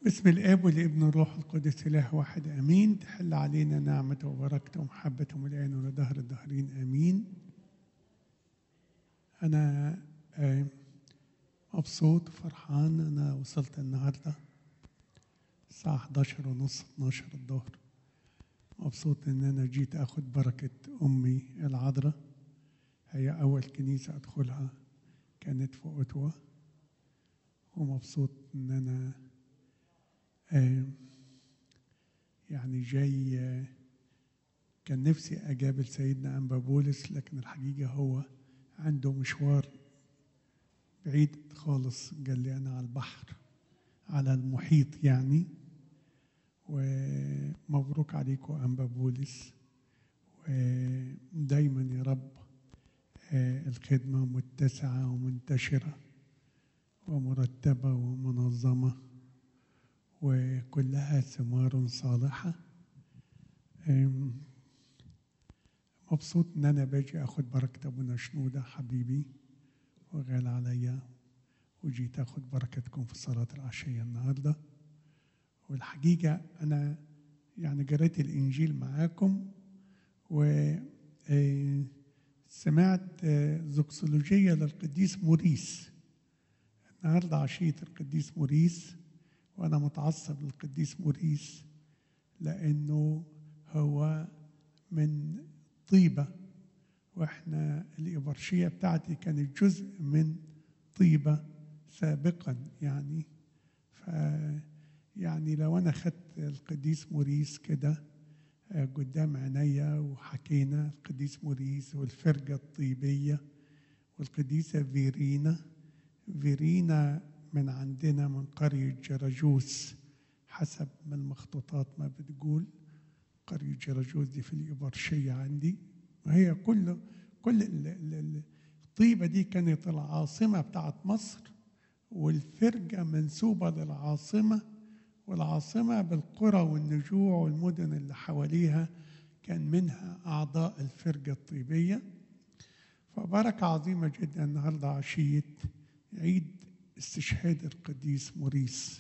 باسم الاب والابن والروح القدس اله واحد امين تحل علينا نعمه وبركته ومحبته من الان ولدهر الدهرين امين انا آه، مبسوط وفرحان انا وصلت النهارده الساعه 11 ونص 12 الظهر مبسوط ان انا جيت اخد بركه امي العذراء هي اول كنيسه ادخلها كانت في اوتوا ومبسوط ان انا آه، يعني جاي آه، كان نفسي اقابل سيدنا انبا بولس لكن الحقيقه هو عنده مشوار بعيد خالص قال لي انا على البحر على المحيط يعني ومبروك عليكم انبا بولس ودايما يا رب آه، الخدمه متسعه ومنتشره ومرتبه ومنظمه وكلها ثمار صالحة أم، مبسوط ان انا باجي اخد بركة ابونا شنودة حبيبي وغال عليا وجيت اخد بركتكم في صلاة العشية النهاردة والحقيقة انا يعني قريت الانجيل معاكم و آه، سمعت آه، زوكسولوجية للقديس موريس النهارده عشية القديس موريس وانا متعصب للقديس موريس لانه هو من طيبه واحنا الابرشيه بتاعتي كانت جزء من طيبه سابقا يعني ف يعني لو انا خدت القديس موريس كده آه، قدام عينيا وحكينا القديس موريس والفرقه الطيبيه والقديسه فيرينا فيرينا من عندنا من قرية جرجوس حسب ما المخطوطات ما بتقول قرية جرجوس دي في الإبرشية عندي وهي كل كل ال- ال- ال- الطيبة دي كانت العاصمة بتاعت مصر والفرقة منسوبة للعاصمة والعاصمة بالقرى والنجوع والمدن اللي حواليها كان منها أعضاء الفرقة الطيبية فبركة عظيمة جدا النهاردة عشية عيد استشهاد القديس موريس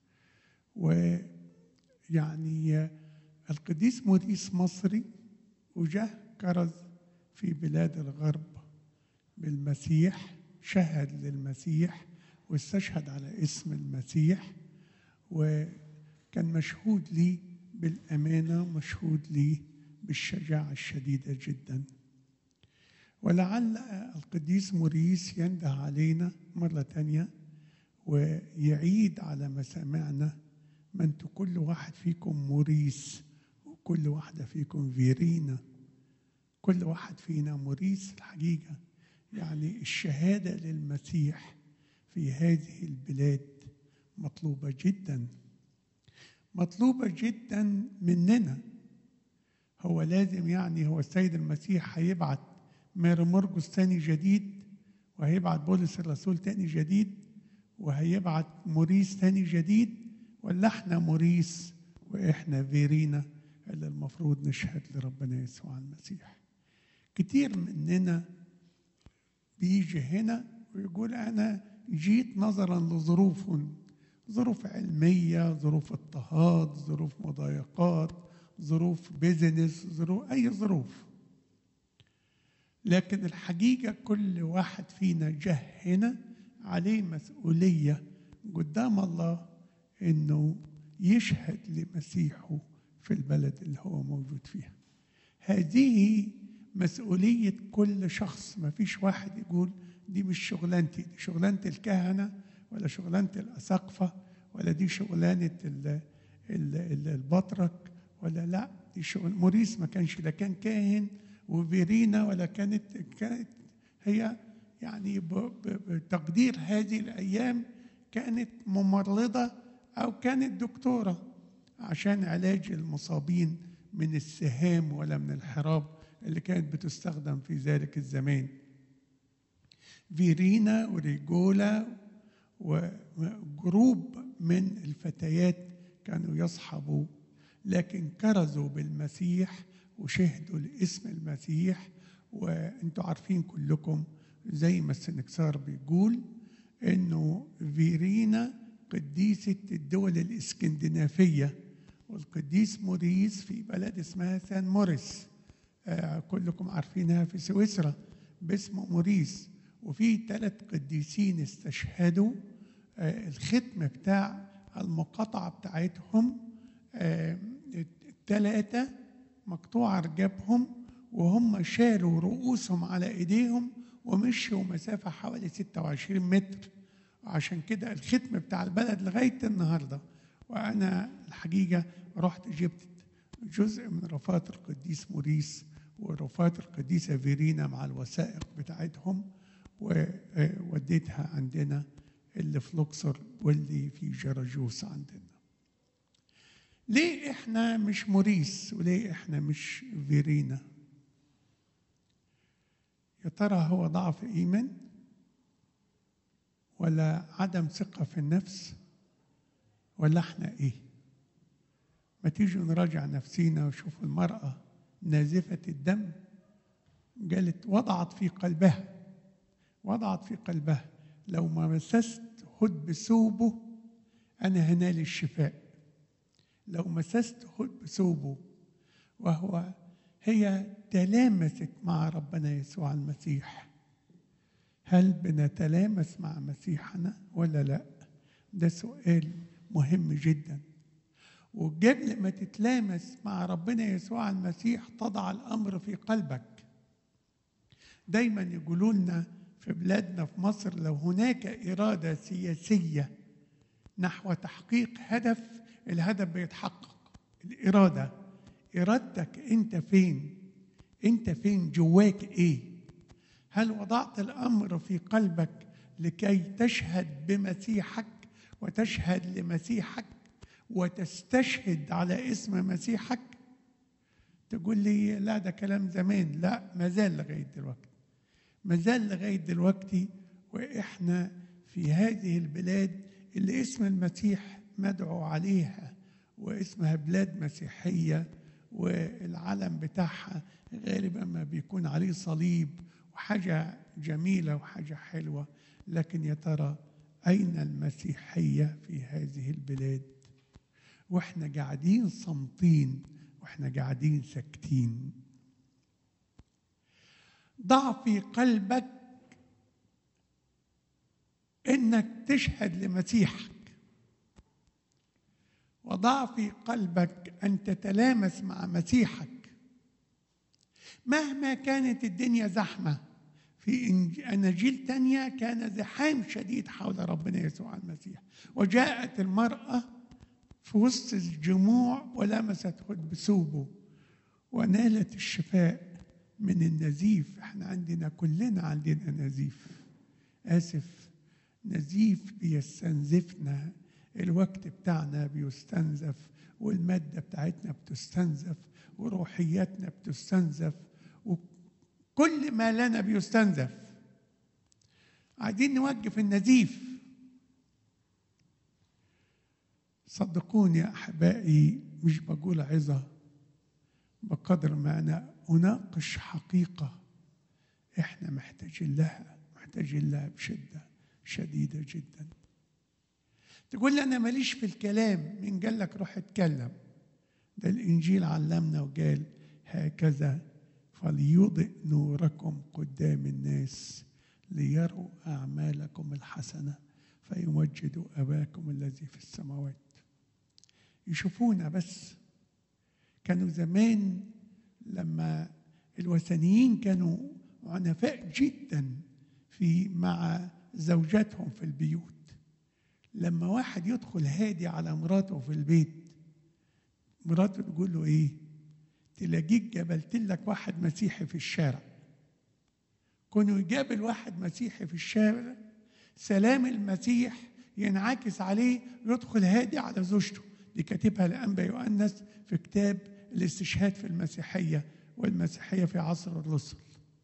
ويعني القديس موريس مصري وجه كرز في بلاد الغرب بالمسيح شهد للمسيح واستشهد على اسم المسيح وكان مشهود لي بالأمانة ومشهود لي بالشجاعة الشديدة جداً ولعل القديس موريس ينده علينا مرة تانية ويعيد على مسامعنا ما انتوا كل واحد فيكم موريس وكل واحدة فيكم فيرينا كل واحد فينا موريس الحقيقة يعني الشهادة للمسيح في هذه البلاد مطلوبة جدا مطلوبة جدا مننا هو لازم يعني هو السيد المسيح هيبعت مير مرقس تاني جديد وهيبعت بولس الرسول تاني جديد وهيبعت موريس تاني جديد ولا احنا موريس واحنا فيرينا اللي المفروض نشهد لربنا يسوع المسيح كتير مننا بيجي هنا ويقول انا جيت نظرا لظروف ظروف علميه ظروف اضطهاد ظروف مضايقات ظروف بيزنس ظروف اي ظروف لكن الحقيقه كل واحد فينا جه هنا عليه مسؤوليه قدام الله انه يشهد لمسيحه في البلد اللي هو موجود فيها هذه مسؤوليه كل شخص ما فيش واحد يقول دي مش شغلانتي دي شغلانه الكهنه ولا شغلانه الاساقفه ولا دي شغلانه ال- ال- ال- البطرك ولا لا دي شغل موريس ما كانش لا كان كاهن وفيرينا ولا كانت كانت هي يعني ب- ب- بتقدير هذه الايام كانت ممرضه او كانت دكتوره عشان علاج المصابين من السهام ولا من الحراب اللي كانت بتستخدم في ذلك الزمان فيرينا وريجولا وجروب من الفتيات كانوا يصحبوا لكن كرزوا بالمسيح وشهدوا لاسم المسيح وانتوا عارفين كلكم زي ما السنكسار بيقول انه فيرينا قديسة الدول الإسكندنافية والقديس موريس في بلد اسمها سان موريس آه كلكم عارفينها في سويسرا باسم موريس وفي ثلاث قديسين استشهدوا آه الختم بتاع المقاطعة بتاعتهم الثلاثة آه مقطوعة رجبهم وهم شالوا رؤوسهم على ايديهم ومشوا مسافة حوالي 26 متر وعشان كده الختم بتاع البلد لغاية النهاردة وأنا الحقيقة رحت جبت جزء من رفات القديس موريس ورفات القديسة فيرينا مع الوثائق بتاعتهم ووديتها عندنا اللي في لوكسور واللي في جراجوس عندنا ليه احنا مش موريس وليه احنا مش فيرينا يا ترى هو ضعف ايمان ولا عدم ثقه في النفس ولا احنا ايه ما تيجي نراجع نفسينا وشوف المراه نازفه الدم قالت وضعت في قلبها وضعت في قلبها لو ما مسست هد بثوبه انا هنال الشفاء لو مسست هد بثوبه وهو هي تلامست مع ربنا يسوع المسيح هل بنتلامس مع مسيحنا ولا لا ده سؤال مهم جدا وقبل ما تتلامس مع ربنا يسوع المسيح تضع الامر في قلبك دايما يقولوا لنا في بلادنا في مصر لو هناك اراده سياسيه نحو تحقيق هدف الهدف بيتحقق الاراده ارادتك انت فين انت فين جواك ايه هل وضعت الامر في قلبك لكي تشهد بمسيحك وتشهد لمسيحك وتستشهد على اسم مسيحك تقول لي لا ده كلام زمان لا ما زال لغايه دلوقتي ما زال لغايه دلوقتي واحنا في هذه البلاد اللي اسم المسيح مدعو عليها واسمها بلاد مسيحيه والعلم بتاعها غالبا ما بيكون عليه صليب وحاجة جميلة وحاجة حلوة لكن يا ترى أين المسيحية في هذه البلاد وإحنا قاعدين صامتين وإحنا قاعدين ساكتين ضع في قلبك إنك تشهد لمسيحك وضع في قلبك ان تتلامس مع مسيحك مهما كانت الدنيا زحمه في اناجيل تانية كان زحام شديد حول ربنا يسوع المسيح وجاءت المراه في وسط الجموع ولمست خد بثوبه ونالت الشفاء من النزيف احنا عندنا كلنا عندنا نزيف اسف نزيف بيستنزفنا الوقت بتاعنا بيستنزف والمادة بتاعتنا بتستنزف وروحياتنا بتستنزف وكل ما لنا بيستنزف عايزين نوقف النزيف صدقوني يا أحبائي مش بقول عظة بقدر ما أنا أناقش حقيقة إحنا محتاجين لها محتاجين لها بشدة شديدة جداً تقول لي انا ماليش في الكلام مين قال لك روح اتكلم ده الانجيل علمنا وقال هكذا فليضئ نوركم قدام الناس ليروا اعمالكم الحسنه فيمجدوا اباكم الذي في السماوات يشوفونا بس كانوا زمان لما الوثنيين كانوا عنفاء جدا في مع زوجاتهم في البيوت لما واحد يدخل هادي على مراته في البيت مراته تقول له ايه تلاقيك جبلت لك واحد مسيحي في الشارع كونه يقابل واحد مسيحي في الشارع سلام المسيح ينعكس عليه يدخل هادي على زوجته دي كاتبها لأنبا يؤنس في كتاب الاستشهاد في المسيحية والمسيحية في عصر الرسل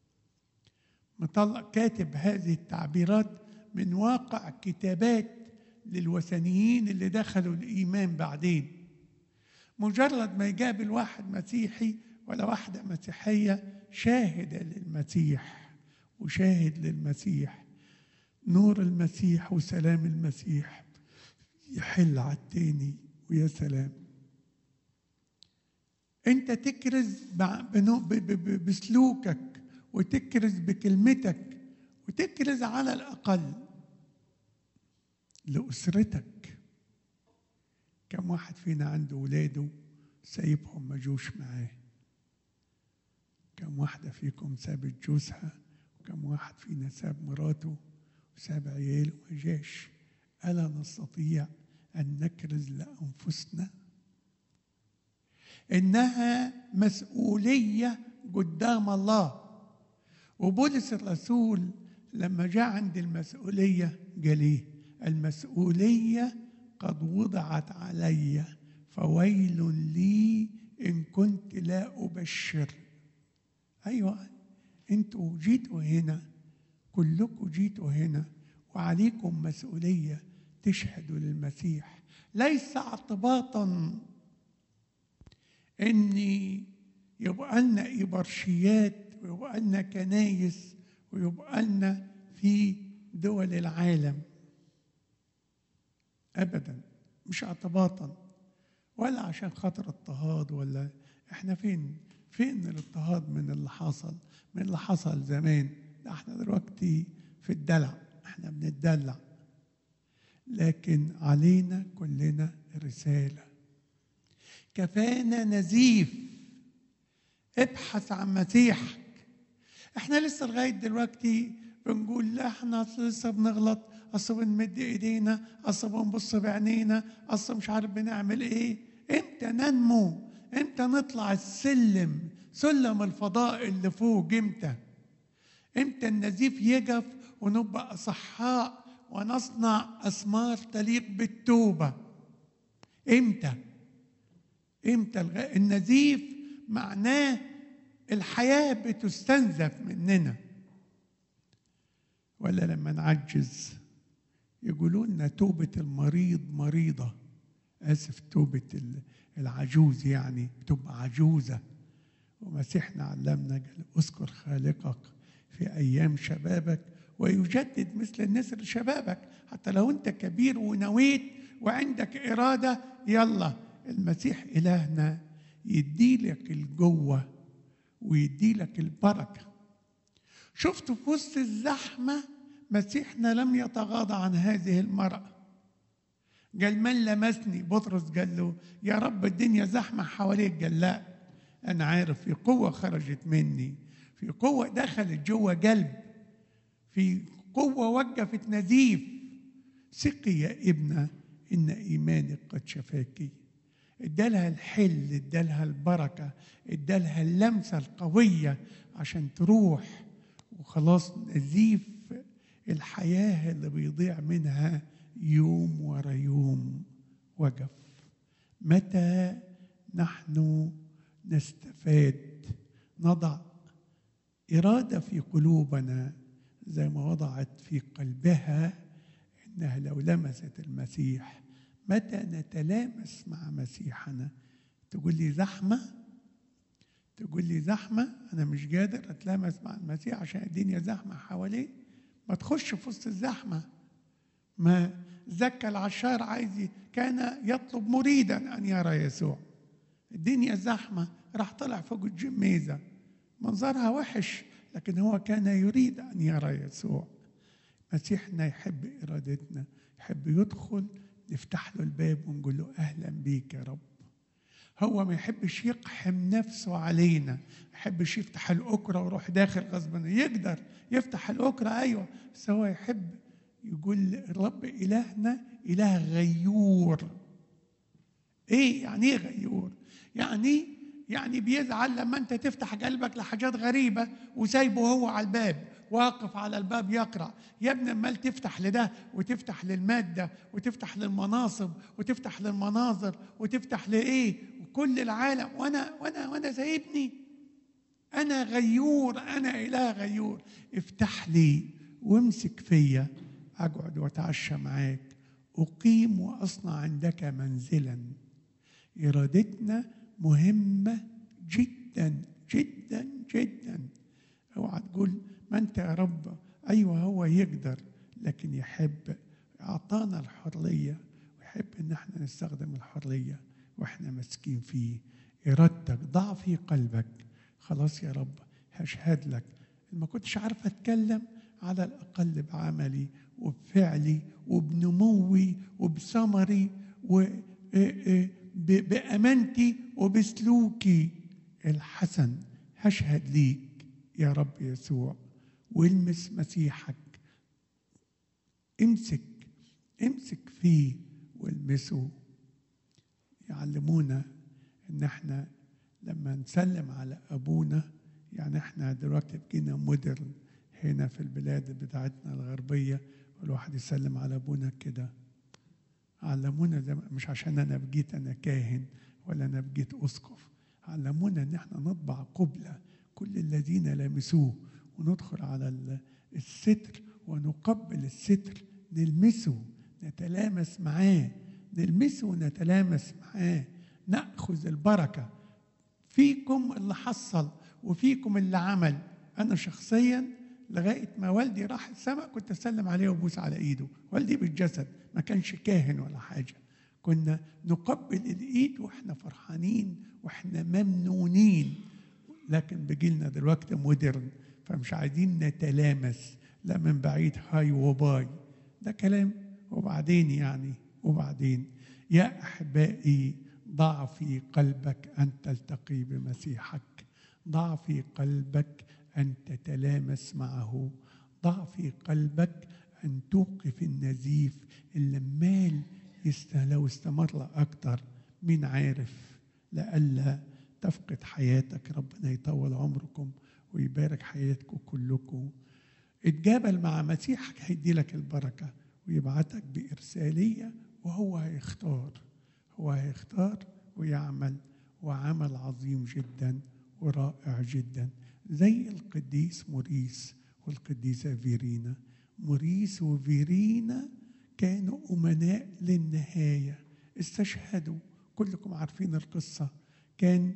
مطلع كاتب هذه التعبيرات من واقع كتابات للوثنيين اللي دخلوا الإيمان بعدين مجرد ما يقابل واحد مسيحي ولا واحدة مسيحية شاهد للمسيح وشاهد للمسيح نور المسيح وسلام المسيح يحل على التاني ويا سلام انت تكرز بسلوكك وتكرز بكلمتك وتكرز على الاقل لاسرتك كم واحد فينا عنده ولاده سايبهم ما جوش معاه كم واحدة فيكم سابت جوزها وكم واحد فينا ساب مراته وساب عياله ما جاش ألا نستطيع أن نكرز لأنفسنا إنها مسؤولية قدام الله وبولس الرسول لما جاء عند المسؤولية قال إيه؟ المسؤولية قد وضعت علي فويل لي إن كنت لا أبشر أيوة أنتوا جيتوا هنا كلكم جيتوا هنا وعليكم مسؤولية تشهدوا للمسيح ليس اعتباطا اني يبقى لنا إبرشيات ويبقى لنا كنايس ويبقى لنا في دول العالم ابدا مش اعتباطا ولا عشان خاطر اضطهاد ولا احنا فين فين الاضطهاد من اللي حصل من اللي حصل زمان ده احنا دلوقتي في الدلع احنا بنتدلع لكن علينا كلنا رساله كفانا نزيف ابحث عن مسيحك احنا لسه لغايه دلوقتي بنقول لا احنا لسه بنغلط اصل بنمد ايدينا اصل بنبص بعينينا اصل مش عارف بنعمل ايه امتى ننمو امتى نطلع السلم سلم الفضاء اللي فوق امتى امتى النزيف يجف ونبقى اصحاء ونصنع اثمار تليق بالتوبه امتى امتى النزيف معناه الحياه بتستنزف مننا ولا لما نعجز يقولوا لنا توبه المريض مريضه اسف توبه العجوز يعني بتبقى عجوزه ومسيحنا علمنا قال اذكر خالقك في ايام شبابك ويجدد مثل النسر شبابك حتى لو انت كبير ونويت وعندك اراده يلا المسيح الهنا يديلك الجوه ويديلك البركه شفت في وسط الزحمه مسيحنا لم يتغاضى عن هذه المراه قال من لمسني بطرس قال له يا رب الدنيا زحمه حواليك قال لا انا عارف في قوه خرجت مني في قوه دخلت جوه قلب في قوه وقفت نزيف ثقي يا ابنه ان ايمانك قد شفاكِ ادالها الحل ادالها البركة ادالها اللمسة القوية عشان تروح وخلاص نزيف الحياة اللي بيضيع منها يوم ورا يوم وقف متى نحن نستفاد نضع إرادة في قلوبنا زي ما وضعت في قلبها إنها لو لمست المسيح متى نتلامس مع مسيحنا تقول لي زحمه تقول لي زحمه انا مش قادر اتلامس مع المسيح عشان الدنيا زحمه حواليه ما تخش في وسط الزحمه ما زكى العشار عايز كان يطلب مريدا ان يرى يسوع الدنيا زحمه راح طلع فوق الجميزه منظرها وحش لكن هو كان يريد ان يرى يسوع مسيحنا يحب ارادتنا يحب يدخل نفتح له الباب ونقول له اهلا بيك يا رب هو ما يحبش يقحم نفسه علينا ما يحبش يفتح الاكرة ويروح داخل غصبا يقدر يفتح الاكرة ايوه بس هو يحب يقول الرب الهنا اله غيور ايه يعني ايه غيور يعني يعني بيزعل لما انت تفتح قلبك لحاجات غريبه وسايبه هو على الباب واقف على الباب يقرا يا ابني امال تفتح لده وتفتح للماده وتفتح للمناصب وتفتح للمناظر وتفتح لايه وكل العالم وانا وانا وانا سايبني انا غيور انا اله غيور افتح لي وامسك فيا اقعد واتعشى معاك اقيم واصنع عندك منزلا ارادتنا مهمه جدا جدا جدا اوعى تقول ما انت يا رب ايوه هو يقدر لكن يحب اعطانا الحريه يحب ان احنا نستخدم الحريه واحنا ماسكين فيه ارادتك ضع في قلبك خلاص يا رب هشهد لك ما كنتش عارف اتكلم على الاقل بعملي وبفعلي وبنموي وبثمري وبامانتي وبسلوكي الحسن هشهد ليك يا رب يسوع والمس مسيحك امسك امسك فيه والمسه يعلمونا ان احنا لما نسلم على ابونا يعني احنا دلوقتي بقينا مودرن هنا في البلاد بتاعتنا الغربيه والواحد يسلم على ابونا كده علمونا ده مش عشان انا بقيت انا كاهن ولا انا بقيت اسقف علمونا ان احنا نطبع قبله كل الذين لمسوه وندخل على الستر ونقبل الستر نلمسه نتلامس معاه نلمسه ونتلامس معاه ناخذ البركه فيكم اللي حصل وفيكم اللي عمل انا شخصيا لغايه ما والدي راح السماء كنت اسلم عليه وابوس على ايده والدي بالجسد ما كانش كاهن ولا حاجه كنا نقبل الايد واحنا فرحانين واحنا ممنونين لكن بجيلنا دلوقتي مودرن فمش عايزين نتلامس لا من بعيد هاي وباي ده كلام وبعدين يعني وبعدين يا احبائي ضع في قلبك ان تلتقي بمسيحك ضع في قلبك ان تتلامس معه ضع في قلبك ان توقف النزيف اللمال لو استمر اكتر مين عارف لئلا تفقد حياتك ربنا يطول عمركم ويبارك حياتكم كلكم اتجابل مع مسيحك هيدي لك البركه ويبعتك بارساليه وهو هيختار هو هيختار ويعمل وعمل عظيم جدا ورائع جدا زي القديس موريس والقديسة فيرينا موريس وفيرينا كانوا أمناء للنهاية استشهدوا كلكم عارفين القصة كان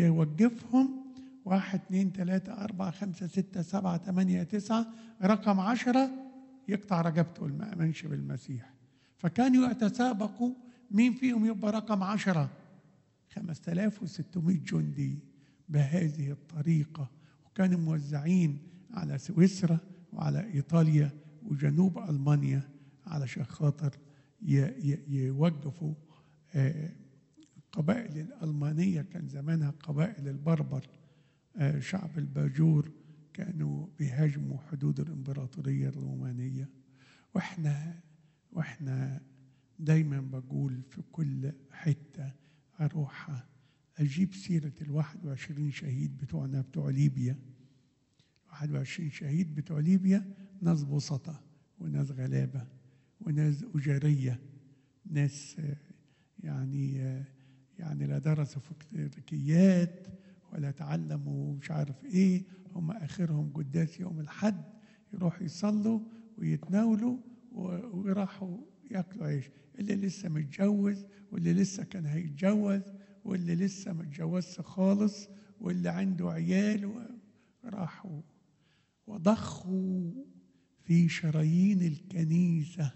يوقفهم واحد اثنين ثلاثة أربعة خمسة ستة سبعة ثمانية تسعة رقم عشرة يقطع رقبته ما أمنش بالمسيح فكانوا يتسابقوا مين فيهم يبقى رقم عشرة خمسة آلاف وستمائة جندي بهذه الطريقة وكانوا موزعين على سويسرا وعلى إيطاليا وجنوب ألمانيا علشان خاطر يوقفوا قبائل الألمانية كان زمانها قبائل البربر شعب الباجور كانوا بيهاجموا حدود الإمبراطورية الرومانية وإحنا وإحنا دايما بقول في كل حتة أروحها أجيب سيرة الواحد وعشرين شهيد بتوعنا بتوع ليبيا واحد وعشرين شهيد بتوع ليبيا ناس بسطة وناس غلابة وناس أجرية ناس يعني يعني لا درسوا فكريات ولا تعلموا مش عارف ايه هم اخرهم قداس يوم الحد يروحوا يصلوا ويتناولوا ويراحوا ياكلوا عيش اللي لسه متجوز واللي لسه كان هيتجوز واللي لسه ما اتجوزش خالص واللي عنده عيال راحوا وضخوا في شرايين الكنيسة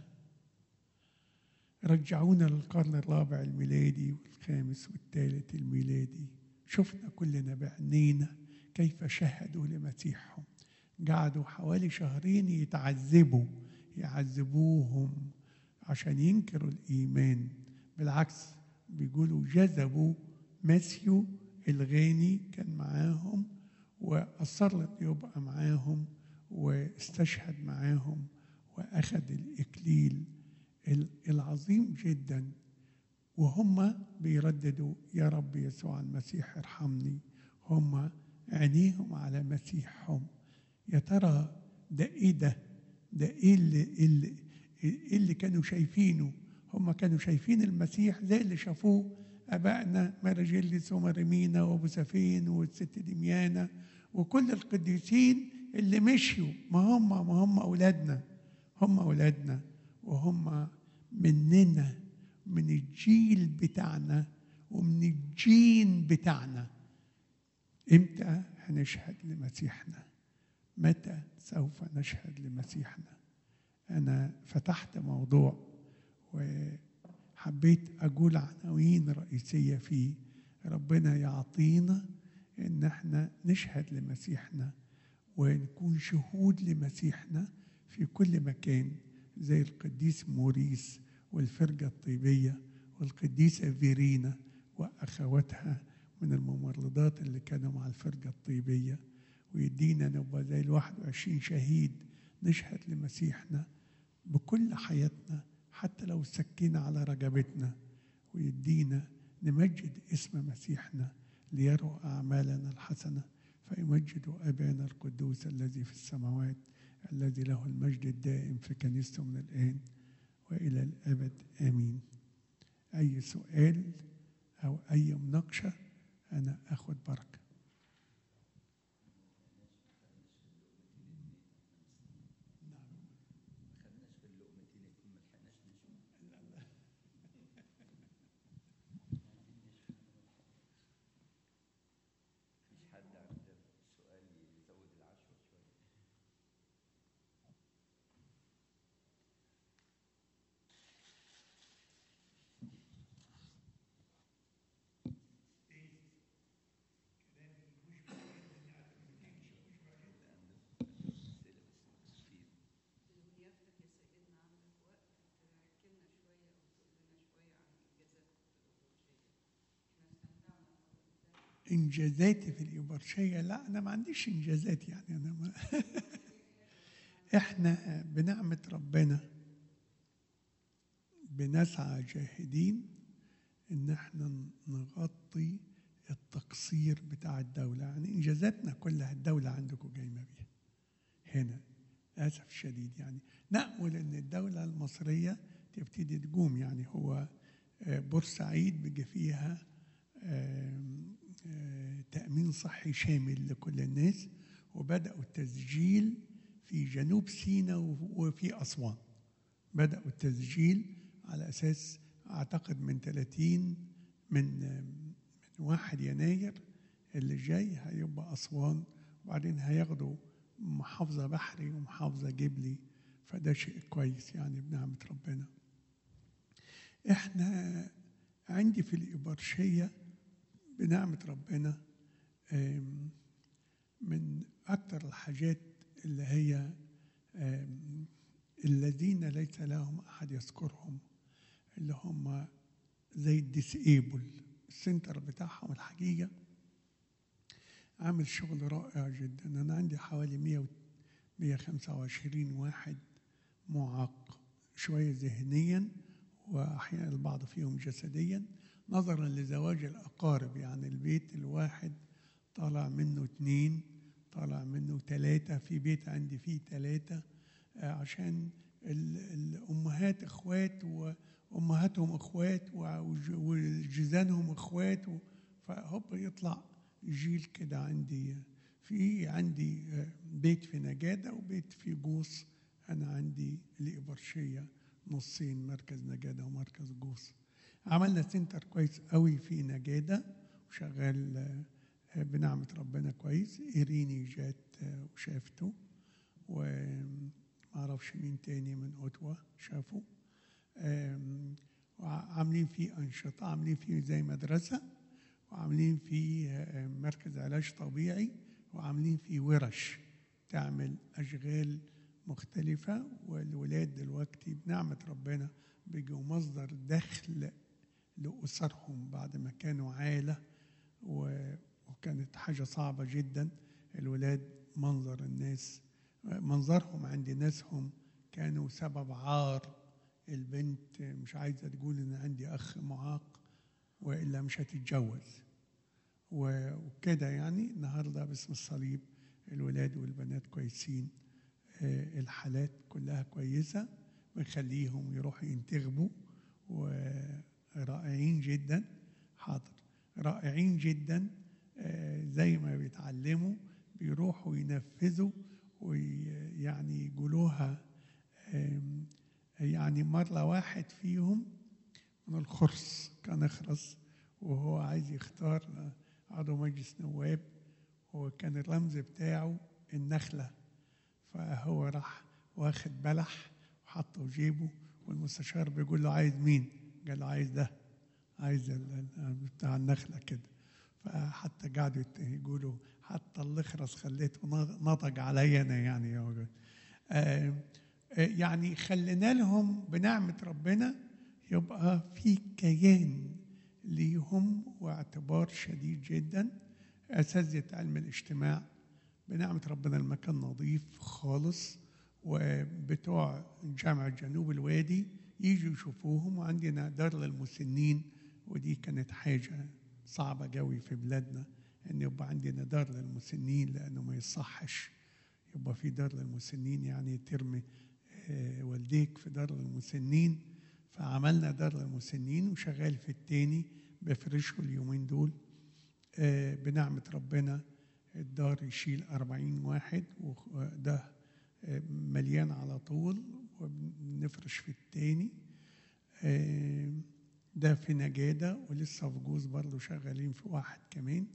رجعونا للقرن الرابع الميلادي والخامس والثالث الميلادي شفنا كلنا بعينينا كيف شهدوا لمسيحهم قعدوا حوالي شهرين يتعذبوا يعذبوهم عشان ينكروا الإيمان بالعكس بيقولوا جذبوا ماسيو الغاني كان معاهم وأصر انه يبقى معاهم واستشهد معاهم وأخذ الإكليل العظيم جدا وهم بيرددوا يا رب يسوع المسيح ارحمني هم عينيهم على مسيحهم يا ترى ده ايه ده ده ايه اللي, اللي, اللي كانوا شايفينه هم كانوا شايفين المسيح زي اللي شافوه ابائنا مارجيلس ومريمينا وابو سفين والست دميانه وكل القديسين اللي مشيوا ما هم ما هم اولادنا هم اولادنا وهم مننا من الجيل بتاعنا ومن الجين بتاعنا امتى هنشهد لمسيحنا متى سوف نشهد لمسيحنا انا فتحت موضوع حبيت أقول عناوين رئيسية فيه ربنا يعطينا إن احنا نشهد لمسيحنا ونكون شهود لمسيحنا في كل مكان زي القديس موريس والفرقة الطيبية والقديسة فيرينا وأخواتها من الممرضات اللي كانوا مع الفرقة الطيبية ويدينا نبقى زي الواحد وعشرين شهيد نشهد لمسيحنا بكل حياتنا حتى لو سكينا على رقبتنا ويدينا نمجد اسم مسيحنا ليروا أعمالنا الحسنة فيمجدوا أبانا القدوس الذي في السماوات الذي له المجد الدائم في كنيسته من الآن وإلى الأبد آمين أي سؤال أو أي مناقشة أنا أخذ بركة ضيافتك يا سيدنا عندك وقت تحكي لنا شوية أو تقول لنا شوية عن الإنجازات الأورولوجية. إحنا استمتعنا إنجازاتي في الإبرشية لا أنا ما عنديش إنجازات يعني أنا ما إحنا بنعمة ربنا بنسعى جاهدين إن إحنا نغطي التقصير بتاع الدولة يعني إنجازاتنا كلها الدولة عندكم جايمة بيها هنا للأسف الشديد يعني نأمل إن الدولة المصرية تبتدي تقوم يعني هو آه، بورسعيد بيجي فيها آم، آه، تأمين صحي شامل لكل الناس وبدأوا التسجيل في جنوب سيناء وفي أسوان بدأوا التسجيل على أساس أعتقد من 30 من من 1 يناير اللي جاي هيبقى أسوان وبعدين هياخدوا محافظة بحري ومحافظة جبلي فده شيء كويس يعني بنعمة ربنا احنا عندي في الإبرشية بنعمة ربنا آم، من أكثر الحاجات اللي هي آم، الذين ليس لهم أحد يذكرهم اللي هم زي الديسيبل السنتر بتاعهم الحقيقة عامل شغل رائع جدا أنا عندي حوالي 100 و 125 واحد معاق شوية ذهنيا وأحيانا البعض فيهم جسديا نظرا لزواج الأقارب يعني البيت الواحد طالع منه اتنين طالع منه ثلاثة في بيت عندي فيه ثلاثة آه، عشان ال- الأمهات إخوات وأمهاتهم إخوات وج- وجيزانهم إخوات و- فهوب يطلع جيل كده عندي في عندي آه، بيت في نجادة وبيت في جوص أنا عندي الإبرشية نصين مركز نجادة ومركز جوص عملنا سنتر كويس قوي في نجادة وشغال آه، بنعمة ربنا كويس إيريني جات آه، وشافته ومعرفش مين تاني من أوتوا شافوا آم، وعاملين فيه أنشطة عاملين فيه زي مدرسة وعاملين فيه آه، مركز علاج طبيعي وعاملين فيه ورش تعمل أشغال مختلفة والولاد دلوقتي بنعمة ربنا بيجوا مصدر دخل لأسرهم بعد ما كانوا عالة و- وكانت حاجة صعبة جدا الولاد منظر الناس منظرهم عند ناسهم كانوا سبب عار البنت مش عايزة تقول إن عندي أخ معاق وإلا مش هتتجوز و- وكده يعني النهارده باسم الصليب الولاد والبنات كويسين آه، الحالات كلها كويسة بنخليهم يروحوا ينتخبوا ورائعين جدا حاضر رائعين جدا آه، زي ما بيتعلموا بيروحوا ينفذوا ويعني يقولوها آم، يعني مرة واحد فيهم من الخرس كان اخرس وهو عايز يختار آه، عضو مجلس نواب وكان الرمز بتاعه النخلة فهو راح واخد بلح وحطه في جيبه والمستشار بيقول له عايز مين؟ قال له عايز ده عايز ال- ال- بتاع النخله كده فحتى قعدوا يت- يقولوا حتى الاخرس خليته ن- نطق عليا انا يعني يا راجل. آه، آه، يعني خلينا لهم بنعمه ربنا يبقى في كيان ليهم واعتبار شديد جدا اساتذه علم الاجتماع بنعمه ربنا المكان نظيف خالص وبتوع جامعه جنوب الوادي يجوا يشوفوهم وعندنا دار للمسنين ودي كانت حاجه صعبه قوي في بلادنا ان يبقى عندنا دار للمسنين لانه ما يصحش يبقى في دار للمسنين يعني ترمي آه، والديك في دار للمسنين فعملنا دار للمسنين وشغال في التاني بفرشه اليومين دول آه، بنعمة ربنا الدار يشيل أربعين واحد وده آه، مليان على طول وبنفرش في التاني آه، ده في نجادة ولسه في جوز برضه شغالين في واحد كمان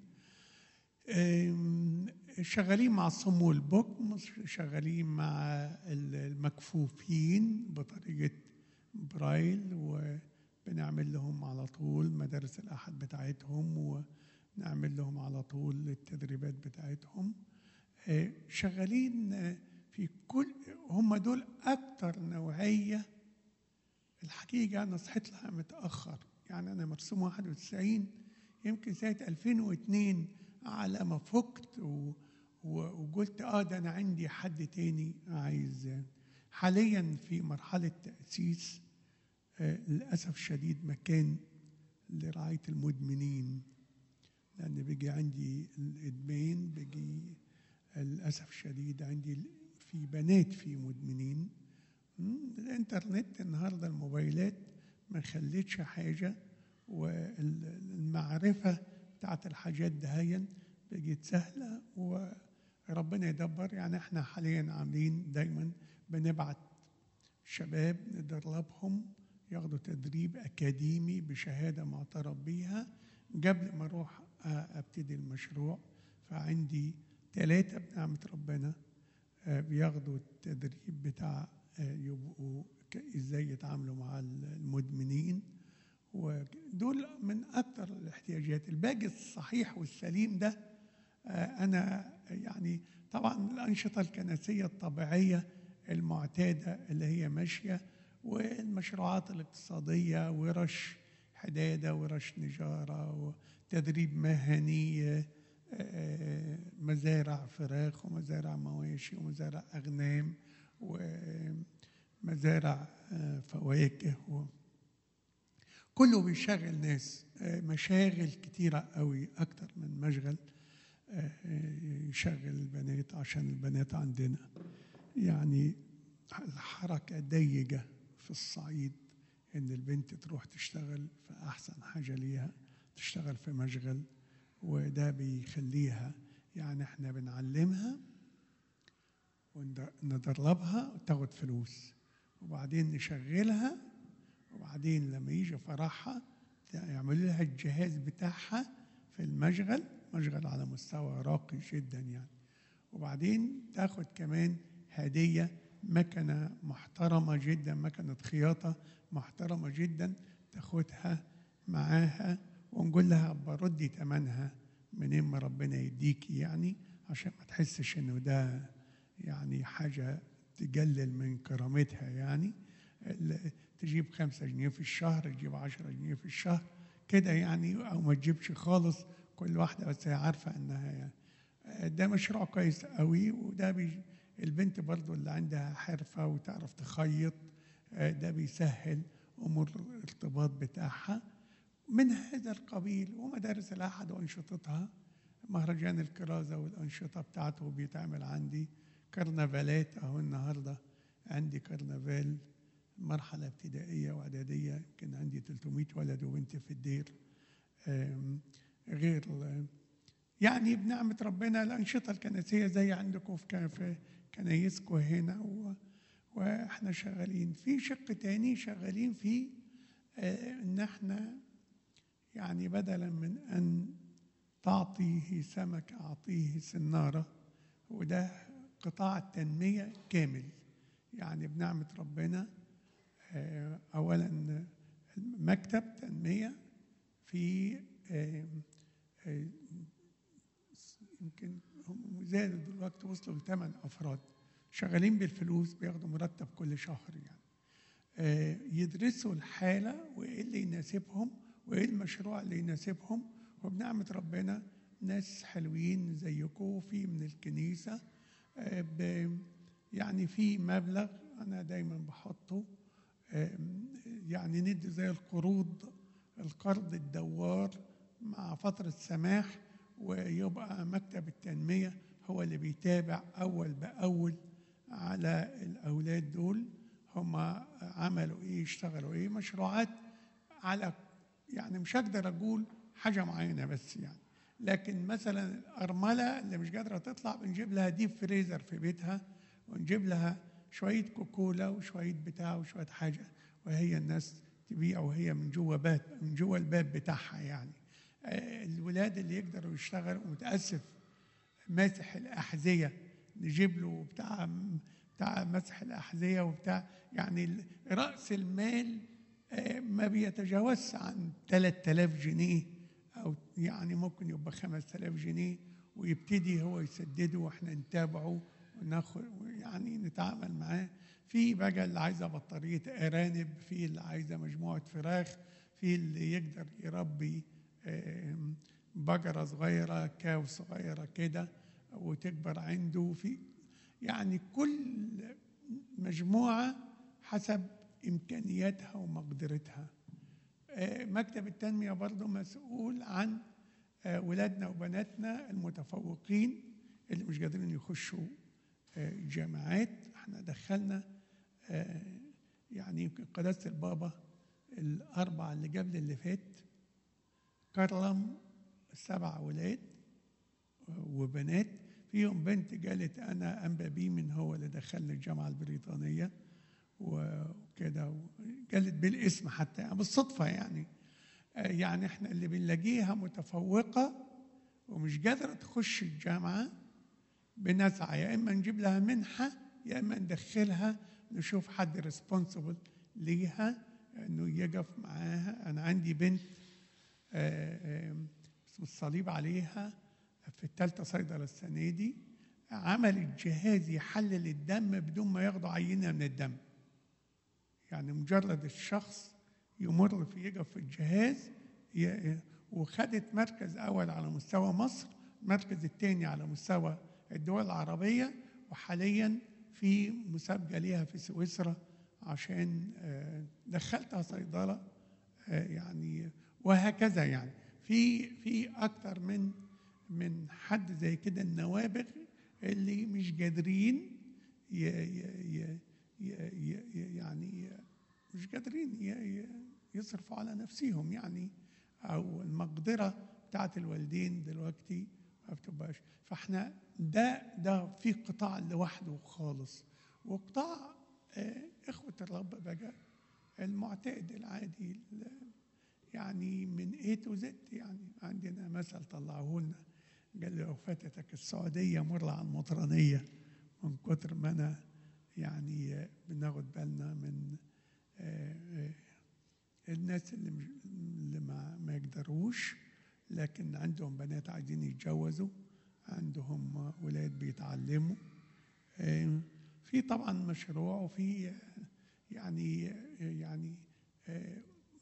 آم، شغالين مع الصم والبكم شغالين مع ال- المكفوفين بطريقة برايل وبنعمل لهم على طول مدارس الأحد بتاعتهم ونعمل لهم على طول التدريبات بتاعتهم آه، شغالين آه، في كل هم دول أكتر نوعية الحقيقة أنا صحيت لها متأخر يعني أنا مرسوم 91 يمكن سنة 2002 على ما فقت و... و... وقلت اه ده انا عندي حد تاني عايز حاليا في مرحلة تأسيس آه للأسف الشديد مكان لرعاية المدمنين لأن بيجي عندي الإدمان بيجي للأسف الشديد عندي ال- في بنات في مدمنين مم، الإنترنت النهاردة الموبايلات ما خلتش حاجة والمعرفة بتاعت الحاجات دهيا بقت سهلة وربنا يدبر يعني احنا حاليا عاملين دايما بنبعت شباب ندربهم ياخدوا تدريب أكاديمي بشهادة معترف بيها قبل ما أروح أ- أبتدي المشروع فعندي ثلاثة بنعمة ربنا آه، بياخدوا التدريب بتاع آه، يبقوا ك- ازاي يتعاملوا مع المدمنين ودول من اكثر الاحتياجات الباقي الصحيح والسليم ده آه، انا يعني طبعا الانشطه الكنسيه الطبيعيه المعتاده اللي هي ماشيه والمشروعات الاقتصاديه ورش حداده ورش نجاره وتدريب مهني آه، آه، مزارع فراخ ومزارع مواشي ومزارع اغنام ومزارع آه، فواكه و... كله بيشغل ناس آه، مشاغل كتيرة قوي أكتر من مشغل آه، يشغل البنات عشان البنات عندنا يعني الحركة ضيقة في الصعيد إن البنت تروح تشتغل في أحسن حاجة ليها تشتغل في مشغل وده بيخليها يعني احنا بنعلمها وندربها وتاخد فلوس وبعدين نشغلها وبعدين لما يجي فرحها يعملوا لها الجهاز بتاعها في المشغل مشغل على مستوى راقي جدا يعني وبعدين تاخد كمان هدية مكنة محترمة جدا مكنة خياطة محترمة جدا تاخدها معاها ونقول لها بردي تمنها منين ما ربنا يديكي يعني عشان ما تحسش انه ده يعني حاجة تقلل من كرامتها يعني ال- تجيب خمسة جنيه في الشهر تجيب عشرة جنيه في الشهر كده يعني أو ما تجيبش خالص كل واحدة بس هي عارفة إنها يعني ده مشروع كويس قوي وده بي البنت برضو اللي عندها حرفة وتعرف تخيط آه، ده بيسهل أمور الارتباط بتاعها من هذا القبيل ومدارس الأحد وأنشطتها مهرجان الكرازة والأنشطة بتاعته بيتعمل عندي كرنفالات أهو النهاردة عندي كرنفال مرحلة ابتدائية وإعدادية يمكن عندي 300 ولد وبنت في الدير آم، غير يعني بنعمة ربنا الأنشطة الكنسية زي عندكم في كان- في كنايسكم هنا و- وإحنا شغالين في شق تاني شغالين فيه آه، إن إحنا يعني بدلا من أن تعطيه سمك أعطيه سنارة وده قطاع التنمية كامل يعني بنعمة ربنا آه، أولا مكتب تنمية في آم، آم، يمكن هم زادوا دلوقتي وصلوا لثمان أفراد شغالين بالفلوس بياخدوا مرتب كل شهر يعني آه، يدرسوا الحالة وإيه اللي يناسبهم وإيه المشروع اللي يناسبهم وبنعمة ربنا ناس حلوين زيكم في من الكنيسة آه، ب- يعني في مبلغ أنا دايما بحطه آم، يعني ندي زي القروض القرض الدوار مع فترة سماح ويبقى مكتب التنمية هو اللي بيتابع أول بأول على الأولاد دول هم عملوا إيه اشتغلوا إيه مشروعات على يعني مش هقدر أقول حاجة معينة بس يعني لكن مثلا الأرملة اللي مش قادرة تطلع بنجيب لها ديب فريزر في بيتها ونجيب لها شوية كوكولا وشوية بتاع وشوية حاجة وهي الناس تبيع وهي من جوه باب من جوه الباب بتاعها يعني آه، الولاد اللي يقدروا يشتغلوا متأسف ماسح الأحذية نجيب له بتاع بتاع مسح الأحذية وبتاع يعني ال- رأس المال آه، ما بيتجاوزش عن 3000 جنيه أو يعني ممكن يبقى 5000 جنيه ويبتدي هو يسدده واحنا نتابعه وناخد يعني نتعامل معاه في بقى اللي عايزه بطاريه ارانب في اللي عايزه مجموعه فراخ في اللي يقدر يربي آم، بقره صغيره كاو صغيره كده وتكبر عنده في يعني كل مجموعه حسب امكانياتها ومقدرتها آه، مكتب التنميه برضه مسؤول عن آه، ولادنا وبناتنا المتفوقين اللي مش قادرين يخشوا آه، جامعات احنا دخلنا آه، يعني يمكن قداسه البابا الاربعه اللي قبل اللي فات كرم سبع اولاد وبنات فيهم بنت قالت انا انبا بيه من هو اللي دخلني الجامعه البريطانيه وكده قالت بالاسم حتى يعني بالصدفه يعني آه، يعني احنا اللي بنلاقيها متفوقه ومش قادره تخش الجامعه بنسعى يا اما نجيب لها منحه يا اما ندخلها نشوف حد ريسبونسبل ليها انه يقف معاها انا عندي بنت آه، آه، اسم الصليب عليها في الثالثه صيدله السنه دي عملت جهاز يحلل الدم بدون ما ياخدوا عينه من الدم يعني مجرد الشخص يمر في يقف في الجهاز ي- وخدت مركز اول على مستوى مصر المركز الثاني على مستوى الدول العربيه وحاليا في مسابقه ليها في سويسرا عشان آه، دخلتها صيدله آه، يعني وهكذا يعني في في اكتر من من حد زي كده النوابغ اللي مش قادرين ي ي ي ي ي ي يعني مش قادرين ي- ي- يصرفوا على نفسهم يعني او المقدره بتاعت الوالدين دلوقتي ما بتبقاش فاحنا ده ده في قطاع لوحده خالص وقطاع آه، اخوه الرب بقى المعتاد العادي ال- يعني من A to Z يعني عندنا مثل طلعوه لنا قال لي لو فاتتك السعودية مر على المطرانية من كتر ما أنا يعني آه، بناخد بالنا من آه، آه، الناس اللي مش اللي ما, ما يقدروش لكن عندهم بنات عايزين يتجوزوا عندهم ولاد بيتعلموا آه، في طبعا مشروع وفي آه، يعني آه، يعني آه،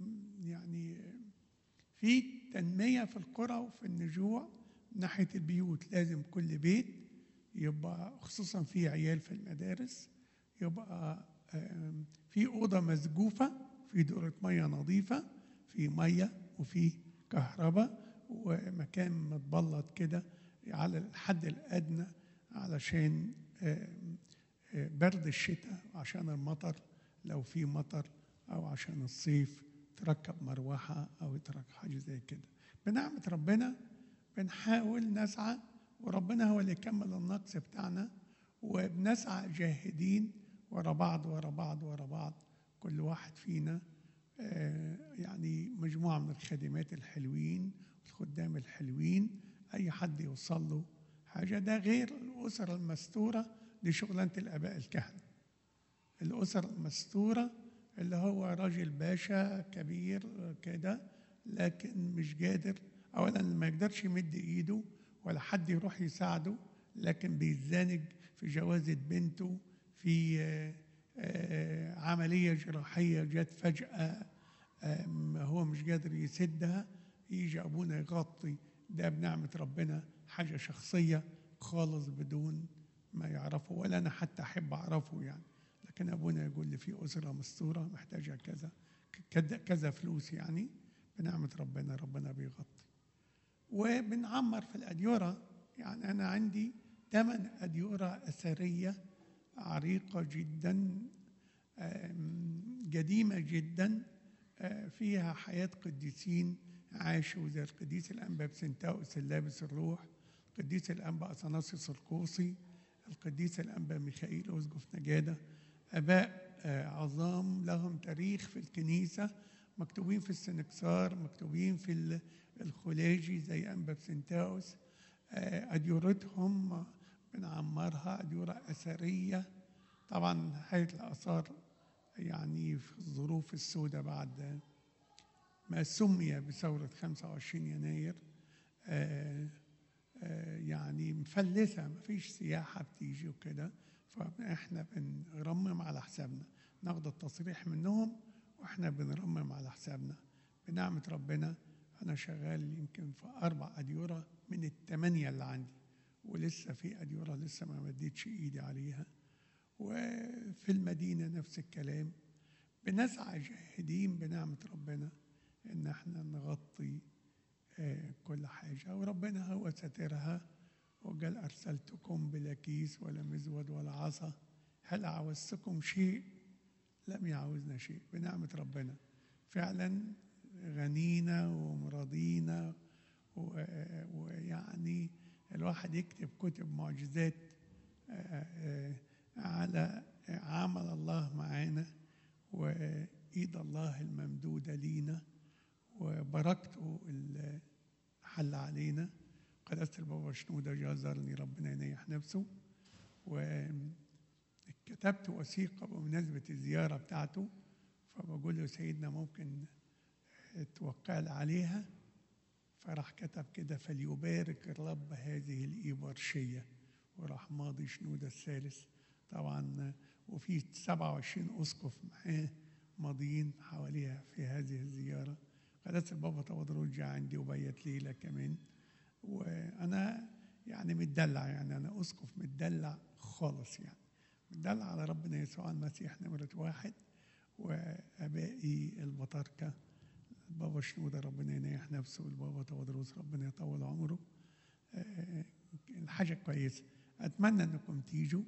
يعني آه، في تنمية في القرى وفي النجوع ناحية البيوت لازم كل بيت يبقى خصوصا في عيال في المدارس يبقى آم، في أوضة مسقوفة في دورة مية نظيفة في مية وفي كهرباء ومكان متبلط كده على الحد الأدنى علشان آم، آه، برد الشتاء عشان المطر لو في مطر أو عشان الصيف تركب مروحة أو تركب حاجة زي كده بنعمة ربنا بنحاول نسعى وربنا هو اللي يكمل النقص بتاعنا وبنسعى جاهدين ورا بعض ورا بعض ورا بعض كل واحد فينا آه، يعني مجموعة من الخادمات الحلوين الخدام الحلوين أي حد يوصل له حاجة ده غير الأسر المستورة دي شغلانة الآباء الكهنة الأسر المستورة اللي هو راجل باشا كبير كده لكن مش قادر اولا ما يقدرش يمد ايده ولا حد يروح يساعده لكن بيتزانق في جوازة بنته في آه، آه، عملية جراحية جت فجأة آم، هو مش قادر يسدها يجي أبونا يغطي ده بنعمة ربنا حاجة شخصية خالص بدون ما يعرفه ولا أنا حتى أحب أعرفه يعني لكن أبونا يقول لي في أسرة مستورة محتاجة كذا كذا كذا فلوس يعني بنعمة ربنا ربنا بيغطي وبنعمر في الأديرة يعني أنا عندي ثمان أديرة أثرية عريقة جدا آم، قديمة جدا آه، فيها حياة قديسين عاشوا زي القديس الأنبا بسنتاوس اللابس الروح القديس الأنبا أثناسيوس القوصي القديس الأنبا ميخائيل أسقف نجادة آباء آه، عظام لهم تاريخ في الكنيسة مكتوبين في السنكسار مكتوبين في ال- الخلاجي زي أنبا بسنتاوس آه، أديرتهم بنعمرها أديرة أثرية طبعا هيئة الآثار يعني في الظروف السوداء بعد ما سمي بثورة 25 يناير آه، آه، يعني مفلسة مفيش سياحة بتيجي وكده فاحنا بنرمم على حسابنا ناخد التصريح منهم واحنا بنرمم على حسابنا بنعمة ربنا أنا شغال يمكن في أربع أديرة من الثمانية اللي عندي ولسه في أديرة لسه ما مديتش إيدي عليها وفي المدينة نفس الكلام بنسعى جاهدين بنعمة ربنا إن احنا نغطي آه، كل حاجة وربنا هو ساترها وقال أرسلتكم بلا كيس ولا مزود ولا عصا هل عوزتكم شيء لم يعوزنا شيء بنعمة ربنا فعلا غنينا ومراضينا و- ويعني الواحد يكتب كتب معجزات آه، آه، على عمل الله معانا وإيد الله الممدودة لينا وبركته اللي حل علينا قداسة البابا شنودة جازرني ربنا ينيح نفسه وكتبت وثيقة بمناسبة الزيارة بتاعته فبقول له سيدنا ممكن توكل عليها فراح كتب كده فليبارك الرب هذه الإيبارشية وراح ماضي شنودة الثالث طبعا وفي 27 أسقف معاه ماضيين حواليها في هذه الزيارة قداسة البابا تودروس جه عندي وبيت ليلة كمان وأنا يعني متدلع يعني أنا أسقف متدلع خالص يعني متدلع على ربنا يسوع المسيح نمرة واحد وآبائي البطاركة البابا شنودة ربنا ينيح نفسه والبابا تودروس ربنا يطول عمره آه، الحاجة كويسة أتمنى أنكم تيجوا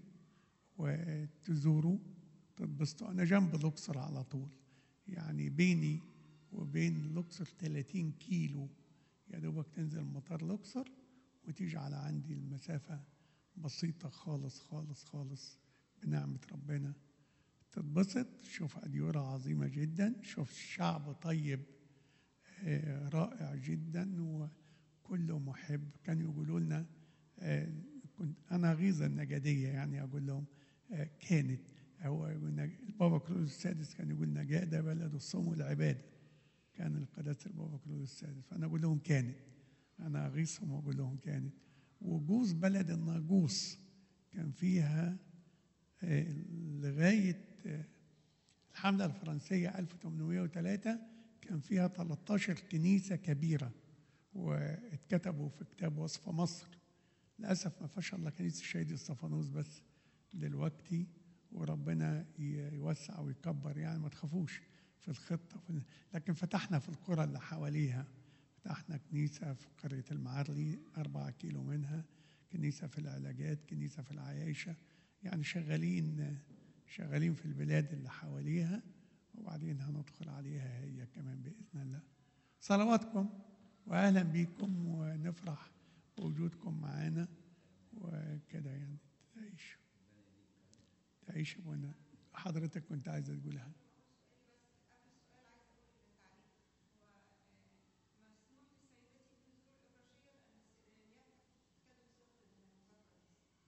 وتزوروا تتبسطوا أنا جنب الأقصر على طول يعني بيني وبين الأقصر 30 كيلو يا دوبك تنزل مطار الأقصر وتيجي على عندي المسافة بسيطة خالص خالص خالص بنعمة ربنا تتبسط شوف أديرة عظيمة جدا شوف شعب طيب آه، رائع جدا وكله محب كانوا يقولوا لنا آه، كنت أنا غيظة النجدية يعني أقول لهم آه، كانت هو يقول نج- البابا كرولوس السادس كان يقول نجادة بلد الصوم والعبادة كان القداسة البابا كرولوس السادس فأنا أقول لهم كانت أنا أغيظهم وأقول لهم كانت وجوز بلد الناجوس كان فيها آه، لغاية آه، الحملة الفرنسية 1803 كان فيها 13 كنيسة كبيرة واتكتبوا في كتاب وصف مصر للأسف ما فيهاش إلا كنيسة الشهيد الصفانوس بس دلوقتي وربنا ي- يوسع ويكبر يعني ما تخافوش في الخطة في لكن فتحنا في القرى اللي حواليها فتحنا كنيسة في قرية المعرلي أربعة كيلو منها كنيسة في العلاجات كنيسة في العيايشة يعني شغالين شغالين في البلاد اللي حواليها وبعدين هندخل عليها هي كمان بإذن الله صلواتكم وأهلا بكم ونفرح بوجودكم معانا وكده يعني تعيش تعيش يا منى حضرتك كنت عايزة تقولها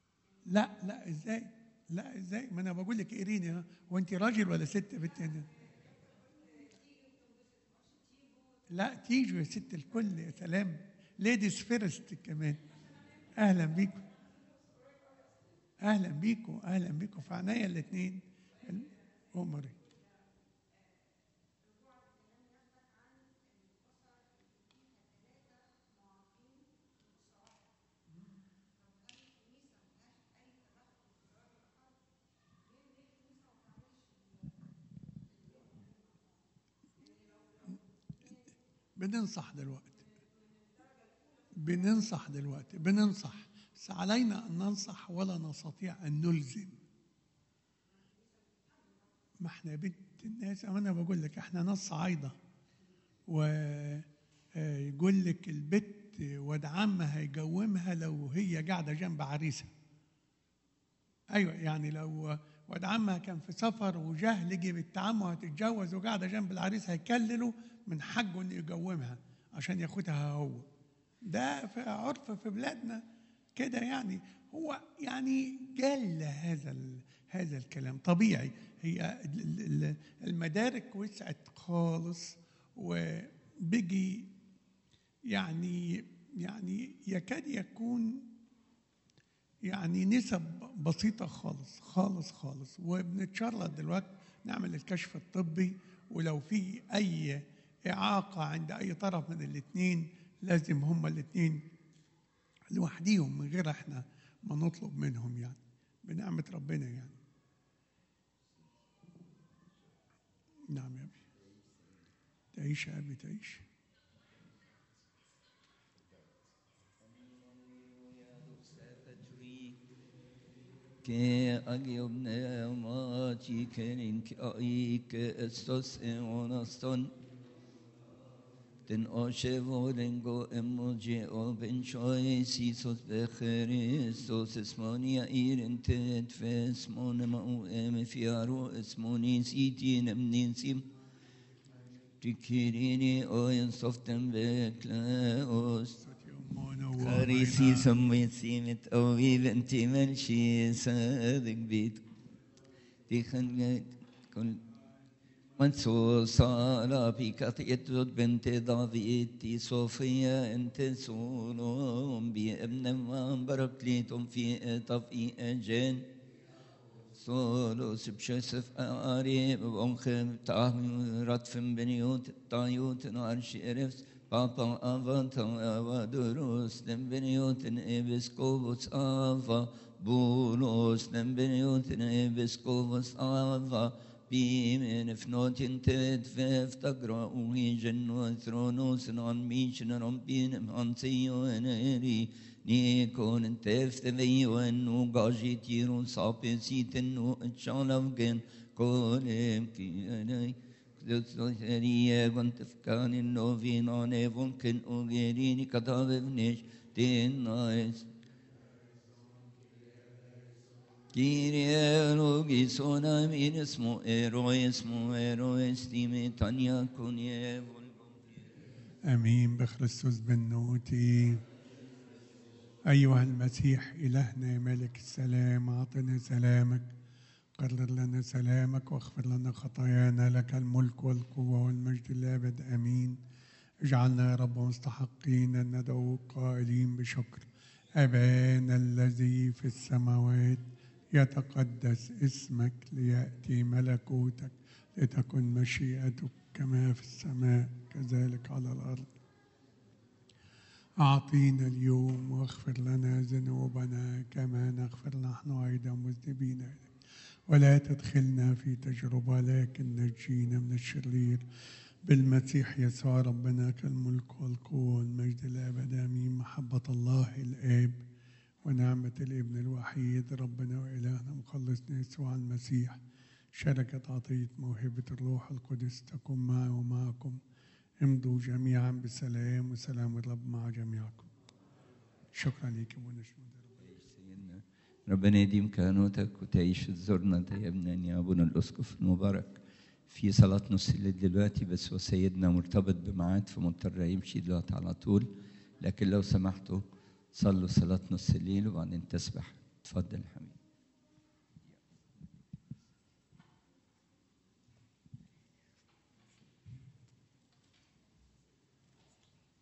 لا لا ازاي لا ازاي ما انا بقول لك قريني ها وانت راجل ولا ست يا بنت هنا لا تيجوا يا ست الكل يا سلام ليديز فيرست كمان اهلا بيكم اهلا بيكم اهلا بيكم في عينيا الاثنين عمري بننصح دلوقتي بننصح دلوقتي بننصح بس علينا ان ننصح ولا نستطيع ان نلزم ما احنا بنت الناس انا بقول لك احنا ناس صعايده ويقول لك البت واد عمها هيجومها لو هي قاعده جنب عريسها ايوه يعني لو واد عمها كان في سفر وجه لقي بنت عمه هتتجوز وقاعده جنب العريس هيكلله من حقه انه يجومها عشان ياخدها هو ده في عرف في بلادنا كده يعني هو يعني جل هذا هذا الكلام طبيعي هي المدارك وسعت خالص وبيجي يعني يعني يكاد يكون يعني نسب بسيطة خالص خالص خالص وبنتشرط دلوقتي نعمل الكشف الطبي ولو في أي إعاقة عند أي طرف من الاثنين لازم هما الاثنين لوحديهم من غير احنا ما نطلب منهم يعني بنعمة ربنا يعني نعم يا أبي تعيش يا أبي تعيش que agiobne maci kenin aik estos eonaston den oshe vorengo emoji o ben shoy sisos be Christos esmonia iren tet fes monema u em fiaro esmoni sitin emninsim Dikirini oyen soften beklaos خريسي سميتي متقوي بنتي منشي صادق بيت دي خنقت كل منسو صار في كثيت بنت ضاضيتي صوفيا انت سولوم بابن ما برك ليتم في طفي اجن سولوس بشسف قريب بأنخم تعمرت في بنيوت طايوت نار شرفت Papa avanta avadurus nembiniotin episcopus ava bulos nembiniotin episcopus ava bimen if not in ted vef tagra uhi genno thronos non mission non bin antio eneri ni kon en tef te veio en nu gaji tiro sapet nu chalavgen kolem ki enei Dödsloserie vant fkanin novin on evonken ogerini kadavevnesh tenais. Kyrie logison amin esmo ero esmo ero estime tanya kunye امين بخريستوس بنوتي ايها المسيح الهنا يا ملك السلام اعطنا سلامك قرر لنا سلامك واغفر لنا خطايانا لك الملك والقوه والمجد الابد امين اجعلنا يا رب مستحقين ان ندعوك قائلين بشكر ابانا الذي في السماوات يتقدس اسمك لياتي ملكوتك لتكن مشيئتك كما في السماء كذلك على الارض اعطينا اليوم واغفر لنا ذنوبنا كما نغفر نحن ايضا مذنبين اليك ولا تدخلنا في تجربه لكن نجينا من الشرير بالمسيح يسوع ربنا كالملك والقوه والمجد الابد امين محبه الله الاب ونعمه الابن الوحيد ربنا والهنا مخلصنا يسوع المسيح شركة عطية موهبة الروح القدس تكون معي ومعكم امضوا جميعا بسلام وسلام الرب مع جميعكم شكرا لكم ونشكر سيدنا ربنا يديم كهنوتك وتعيش تزورنا يا ابننا يا ابونا الاسقف المبارك في صلاة نص الليل دلوقتي بس هو سيدنا مرتبط بميعاد فمضطر يمشي دلوقتي على طول لكن لو سمحتوا صلوا صلاة نص الليل وبعدين تسبح اتفضل يا حبيبي